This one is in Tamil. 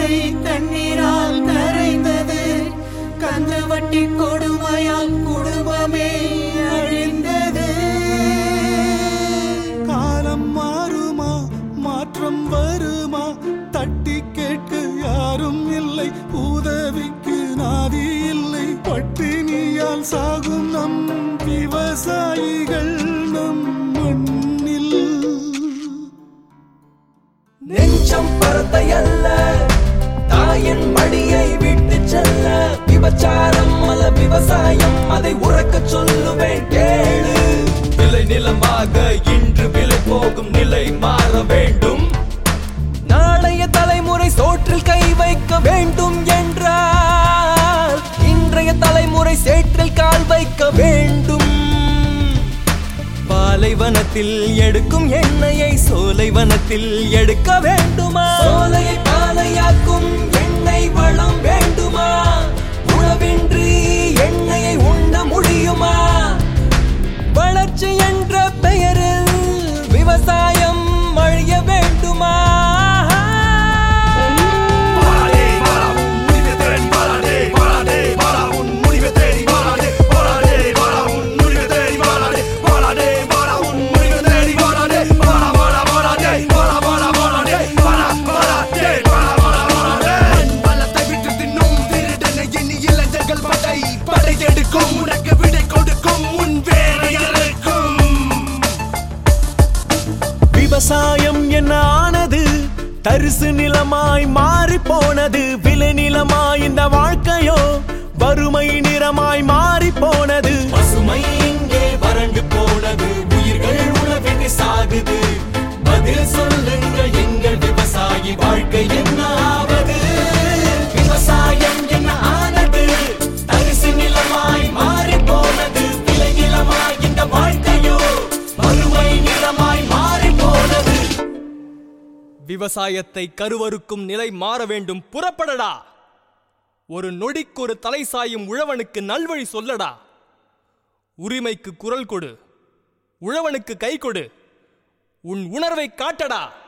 தாய்மொழி கண்ணீரால் கரைந்தது கந்து வட்டி கொடுமையால் குடும்பமே அழிந்தது காலம் மாறுமா மாற்றம் வருமா தட்டி கேட்க யாரும் இல்லை உதவிக்கு நாதி இல்லை பட்டினியால் சாகும் நம் விவசாயிகள் நம் மண்ணில் நெஞ்சம் பரத்தை அல்ல தாயின் மடியை விட்டு செல்ல விபச்சாரம் அல்ல விவசாயம் அதை உறக்க சொல்லுவேன் கேளு விலை நிலமாக இன்று விலை போகும் நிலை மாற வேண்டும் நாளைய தலைமுறை சோற்றில் கை வைக்க வேண்டும் என்றால் இன்றைய தலைமுறை சேற்றில் கால் வைக்க வேண்டும் பாலைவனத்தில் எடுக்கும் எண்ணெயை சோலைவனத்தில் எடுக்க வேண்டுமா சோலையை பாலையாக்கும் எண்ணெய் வளம் வேண்டுமா உணவின்றி எண்ணெயை உண்ண முடியுமா வளர்ச்சி என்ற பெயரில் விவசாயம் அழிய வேண்டுமா படையெடுக்கும் உனக்கு விடை கொடுக்கும் உன் வேலையறுக்கும் விவசாயம் என்ன ஆனது தரிசு நிலமாய் மாறி போனது விளை நிலமாய் இந்த வாழ்க்கையோ வறுமை நிறமாய் மாறி போனது பசுமை இங்கே வறண்டு போனது உயிர்கள் உணவின்றி சாகுது பதில் சொல்லுங்க எங்கள் விவசாயி வாழ்க்கை என்ன ஆவது விவசாயம் என்ன ஆனது தரிசு நிலமாய் மாறி போனது விளை நிலமாய் இந்த வாழ்க்கையோ வறுமை நிறமாய் மாறி போனது விவசாயத்தை கருவறுக்கும் நிலை மாற வேண்டும் புறப்படடா ஒரு நொடிக்கு ஒரு தலை சாயும் உழவனுக்கு நல்வழி சொல்லடா உரிமைக்கு குரல் கொடு உழவனுக்கு கை கொடு உன் உணர்வை காட்டடா